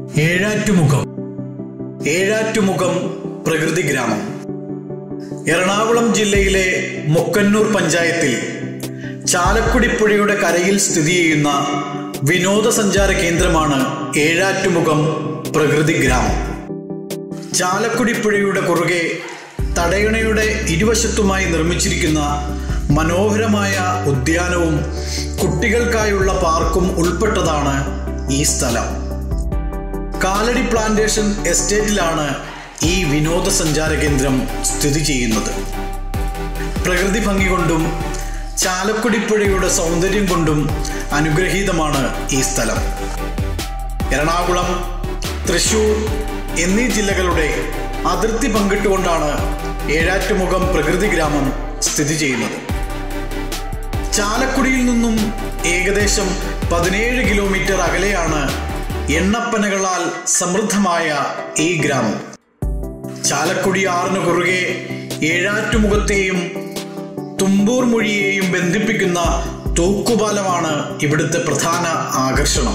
ഏഴാറ്റുമുഖം ഏഴാറ്റുമുഖം പ്രകൃതി ഗ്രാമം എറണാകുളം ജില്ലയിലെ മുക്കന്നൂർ പഞ്ചായത്തിൽ ചാലക്കുടിപ്പുഴയുടെ കരയിൽ സ്ഥിതി ചെയ്യുന്ന വിനോദസഞ്ചാര കേന്ദ്രമാണ് ഏഴാറ്റുമുഖം പ്രകൃതി ഗ്രാമം ചാലക്കുടിപ്പുഴയുടെ കുറുകെ തടയണയുടെ ഇരുവശത്തുമായി നിർമ്മിച്ചിരിക്കുന്ന മനോഹരമായ ഉദ്യാനവും കുട്ടികൾക്കായുള്ള പാർക്കും ഉൾപ്പെട്ടതാണ് ഈ സ്ഥലം കാലടി പ്ലാന്റേഷൻ എസ്റ്റേറ്റിലാണ് ഈ വിനോദസഞ്ചാര കേന്ദ്രം സ്ഥിതി ചെയ്യുന്നത് പ്രകൃതി ഭംഗി കൊണ്ടും ചാലക്കുടിപ്പുഴയുടെ സൗന്ദര്യം കൊണ്ടും അനുഗ്രഹീതമാണ് ഈ സ്ഥലം എറണാകുളം തൃശൂർ എന്നീ ജില്ലകളുടെ അതിർത്തി പങ്കിട്ടുകൊണ്ടാണ് ഏഴാറ്റുമുഖം പ്രകൃതി ഗ്രാമം സ്ഥിതി ചെയ്യുന്നത് ചാലക്കുടിയിൽ നിന്നും ഏകദേശം പതിനേഴ് കിലോമീറ്റർ അകലെയാണ് എണ്ണപ്പനകളാൽ സമൃദ്ധമായ ഈ ഗ്രാമം ചാലക്കുടി ആറിന് കുറുകെ ഏഴാറ്റുമുഖത്തെയും തുമ്പൂർ മൊഴിയെയും ബന്ധിപ്പിക്കുന്ന തൂക്കുപാലമാണ് ഇവിടുത്തെ പ്രധാന ആകർഷണം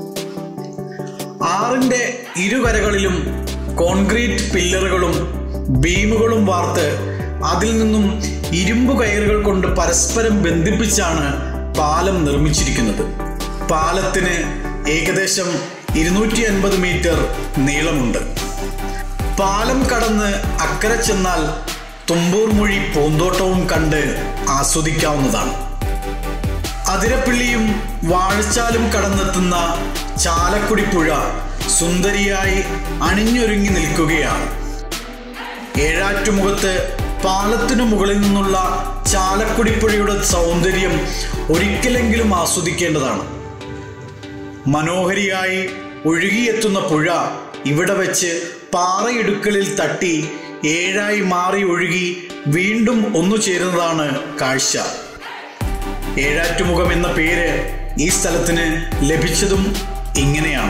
ആറിന്റെ ഇരുകരകളിലും കോൺക്രീറ്റ് പില്ലറുകളും ബീമുകളും വാർത്ത് അതിൽ നിന്നും ഇരുമ്പ് കയറുകൾ കൊണ്ട് പരസ്പരം ബന്ധിപ്പിച്ചാണ് പാലം നിർമ്മിച്ചിരിക്കുന്നത് പാലത്തിന് ഏകദേശം ഇരുന്നൂറ്റി അൻപത് മീറ്റർ നീളമുണ്ട് പാലം കടന്ന് അക്കരെ ചെന്നാൽ തുമ്പൂർ മൊഴി പൂന്തോട്ടവും കണ്ട് ആസ്വദിക്കാവുന്നതാണ് അതിരപ്പിള്ളിയും വാഴച്ചാലും കടന്നെത്തുന്ന ചാലക്കുടി പുഴ സുന്ദരിയായി അണിഞ്ഞൊരുങ്ങി നിൽക്കുകയാണ് ഏഴാറ്റുമുഖത്ത് പാലത്തിനു മുകളിൽ നിന്നുള്ള ചാലക്കുടിപ്പുഴയുടെ സൗന്ദര്യം ഒരിക്കലെങ്കിലും ആസ്വദിക്കേണ്ടതാണ് മനോഹരിയായി ഒഴുകിയെത്തുന്ന പുഴ ഇവിടെ വെച്ച് പാറയിടുക്കളിൽ തട്ടി ഏഴായി മാറി ഒഴുകി വീണ്ടും ഒന്നു ചേരുന്നതാണ് കാഴ്ച ഏഴാറ്റുമുഖം എന്ന പേര് ഈ സ്ഥലത്തിന് ലഭിച്ചതും ഇങ്ങനെയാണ്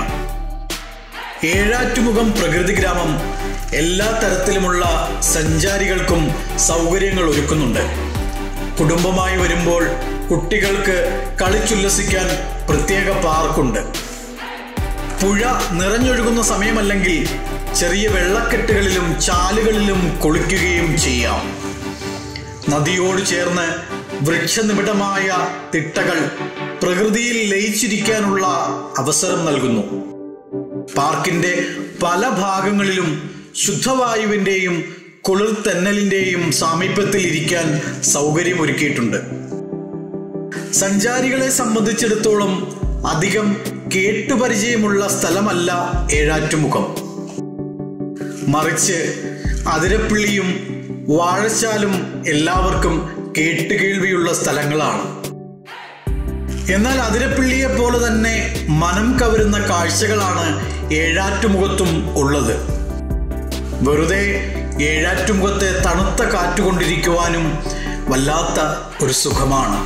ഏഴാറ്റുമുഖം പ്രകൃതി ഗ്രാമം എല്ലാ തരത്തിലുമുള്ള സഞ്ചാരികൾക്കും സൗകര്യങ്ങൾ ഒരുക്കുന്നുണ്ട് കുടുംബമായി വരുമ്പോൾ കുട്ടികൾക്ക് കളിച്ചുല്ലസിക്കാൻ പ്രത്യേക പാർക്കുണ്ട് പുഴ നിറഞ്ഞൊഴുകുന്ന സമയമല്ലെങ്കിൽ ചെറിയ വെള്ളക്കെട്ടുകളിലും ചാലുകളിലും കുളിക്കുകയും ചെയ്യാം നദിയോട് ചേർന്ന് വൃക്ഷനിബിഡമായ തിട്ടകൾ പ്രകൃതിയിൽ ലയിച്ചിരിക്കാനുള്ള അവസരം നൽകുന്നു പാർക്കിന്റെ പല ഭാഗങ്ങളിലും ശുദ്ധവായുവിന്റെയും കുളിർ തെന്നലിന്റെയും സാമീപ്യത്തിൽ ഇരിക്കാൻ സൗകര്യമൊരുക്കിയിട്ടുണ്ട് സഞ്ചാരികളെ സംബന്ധിച്ചിടത്തോളം അധികം കേട്ടുപരിചയമുള്ള സ്ഥലമല്ല ഏഴാറ്റുമുഖം മറിച്ച് അതിരപ്പിള്ളിയും വാഴച്ചാലും എല്ലാവർക്കും കേട്ടുകേൾവിയുള്ള സ്ഥലങ്ങളാണ് എന്നാൽ അതിരപ്പിള്ളിയെ പോലെ തന്നെ മനം കവരുന്ന കാഴ്ചകളാണ് ഏഴാറ്റുമുഖത്തും ഉള്ളത് വെറുതെ ഏഴാറ്റുമുഖത്തെ തണുത്ത കാറ്റുകൊണ്ടിരിക്കുവാനും വല്ലാത്ത ഒരു സുഖമാണ്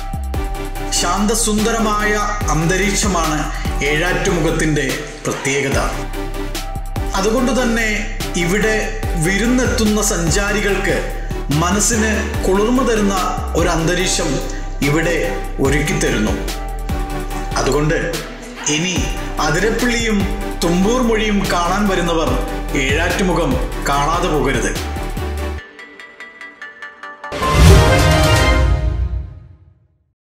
ശാന്തസുന്ദരമായ അന്തരീക്ഷമാണ് ഏഴാറ്റുമുഖത്തിൻ്റെ പ്രത്യേകത അതുകൊണ്ട് തന്നെ ഇവിടെ വിരുന്നെത്തുന്ന സഞ്ചാരികൾക്ക് മനസ്സിന് കുളിർമ തരുന്ന ഒരു അന്തരീക്ഷം ഇവിടെ ഒരുക്കിത്തരുന്നു അതുകൊണ്ട് ഇനി അതിരപ്പിള്ളിയും തുമ്പൂർ മൊഴിയും കാണാൻ വരുന്നവർ ഏഴാറ്റുമുഖം കാണാതെ പോകരുത്